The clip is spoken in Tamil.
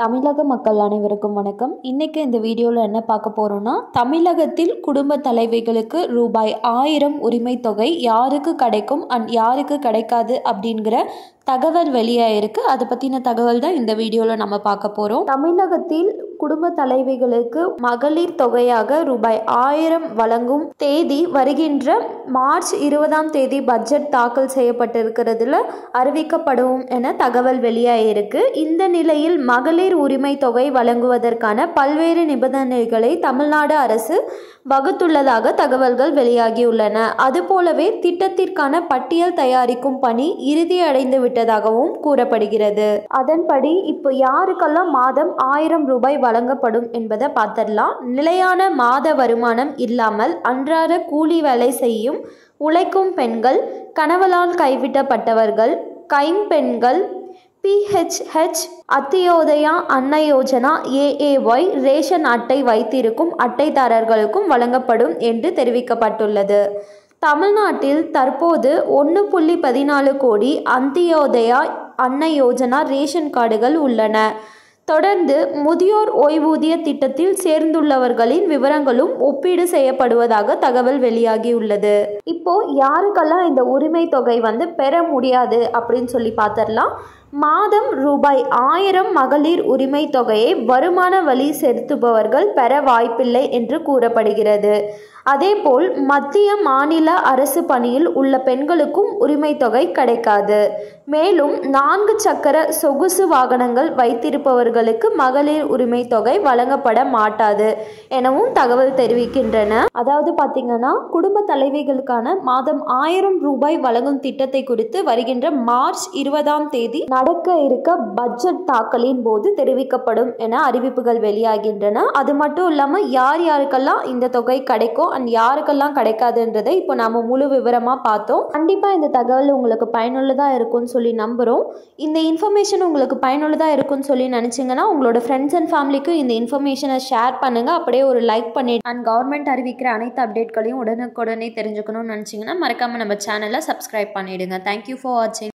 தமிழக மக்கள் அனைவருக்கும் வணக்கம் இன்னைக்கு இந்த வீடியோவில் என்ன பார்க்க போகிறோம்னா தமிழகத்தில் குடும்ப தலைவிகளுக்கு ரூபாய் ஆயிரம் உரிமை தொகை யாருக்கு கிடைக்கும் அண்ட் யாருக்கு கிடைக்காது அப்படிங்கிற தகவல் வெளியாயிருக்கு அதை பற்றின தகவல் தான் இந்த வீடியோவில் நம்ம பார்க்க போகிறோம் தமிழகத்தில் குடும்ப தலைவிகளுக்கு மகளிர் தொகையாக ரூபாய் ஆயிரம் வழங்கும் தேதி வருகின்ற மார்ச் இருபதாம் தேதி பட்ஜெட் தாக்கல் செய்யப்பட்டிருக்கிறதுல அறிவிக்கப்படும் என தகவல் வெளியாயிருக்கு இந்த நிலையில் மகளிர் உரிமை தொகை வழங்குவதற்கான பல்வேறு நிபந்தனைகளை தமிழ்நாடு அரசு வகுத்துள்ளதாக தகவல்கள் வெளியாகியுள்ளன அதுபோலவே திட்டத்திற்கான பட்டியல் தயாரிக்கும் பணி இறுதியடைந்து விட்டதாகவும் கூறப்படுகிறது அதன்படி இப்போ யாருக்கெல்லாம் மாதம் ஆயிரம் ரூபாய் வழங்கப்படும் என்பதை பார்த்துடலாம் நிலையான மாத வருமானம் இல்லாமல் அன்றாட கூலி வேலை செய்யும் உழைக்கும் பெண்கள் கணவலால் கைவிட்டப்பட்டவர்கள் கைம்பெண்கள் பிஹெச்ஹெச் அத்தியோதயா அன்ன யோஜனா ஏஏஒய் ரேஷன் அட்டை வைத்திருக்கும் அட்டைதாரர்களுக்கும் வழங்கப்படும் என்று தெரிவிக்கப்பட்டுள்ளது தமிழ்நாட்டில் தற்போது ஒன்று புள்ளி பதினாலு கோடி அந்தியோதயா அன்ன யோஜனா ரேஷன் கார்டுகள் உள்ளன தொடர்ந்து முதியோர் ஓய்வூதிய திட்டத்தில் சேர்ந்துள்ளவர்களின் விவரங்களும் ஒப்பீடு செய்யப்படுவதாக தகவல் வெளியாகியுள்ளது இப்போ யாருக்கெல்லாம் இந்த உரிமை தொகை வந்து பெற முடியாது அப்படின்னு சொல்லி பார்த்துடலாம் மாதம் ரூபாய் ஆயிரம் மகளிர் உரிமை தொகையை வருமான வழி செலுத்துபவர்கள் பெற வாய்ப்பில்லை என்று கூறப்படுகிறது அதேபோல் மத்திய மாநில அரசு பணியில் உள்ள பெண்களுக்கும் உரிமை தொகை கிடைக்காது மேலும் நான்கு சக்கர சொகுசு வாகனங்கள் வைத்திருப்பவர்களுக்கு மகளிர் உரிமை தொகை வழங்கப்பட மாட்டாது எனவும் தகவல் தெரிவிக்கின்றன அதாவது பார்த்தீங்கன்னா குடும்ப தலைவிகளுக்கான மாதம் ஆயிரம் ரூபாய் வழங்கும் திட்டத்தை குறித்து வருகின்ற மார்ச் இருபதாம் தேதி நடக்க இருக்க பட்ஜெட் தாக்கலின் போது தெரிவிக்கப்படும் என அறிவிப்புகள் வெளியாகின்றன அது மட்டும் இல்லாமல் யார் யாருக்கெல்லாம் இந்த தொகை கிடைக்கும் அண்ட் யாருக்கெல்லாம் கிடைக்காதுன்றதை இப்போ நம்ம முழு விவரமாக பார்த்தோம் கண்டிப்பாக இந்த தகவல் உங்களுக்கு பயனுள்ளதாக இருக்கும்னு சொல்லி நம்புகிறோம் இந்த இன்ஃபர்மேஷன் உங்களுக்கு பயனுள்ளதாக இருக்கும்னு சொல்லி நினச்சிங்கன்னா உங்களோட ஃப்ரெண்ட்ஸ் அண்ட் ஃபேமிலிக்கும் இந்த இன்ஃபர்மேஷனை ஷேர் பண்ணுங்கள் அப்படியே ஒரு லைக் பண்ணி அண்ட் கவர்மெண்ட் அறிவிக்கிற அனைத்து அப்டேட்களையும் உடனுக்குடனே தெரிஞ்சுக்கணும்னு நினச்சிங்கன்னா மறக்காமல் நம்ம சேனலை சப்ஸ்கிரைப் பண்ணிவிடுங்க தேங்க்யூ ஃபார் வாட்சிங்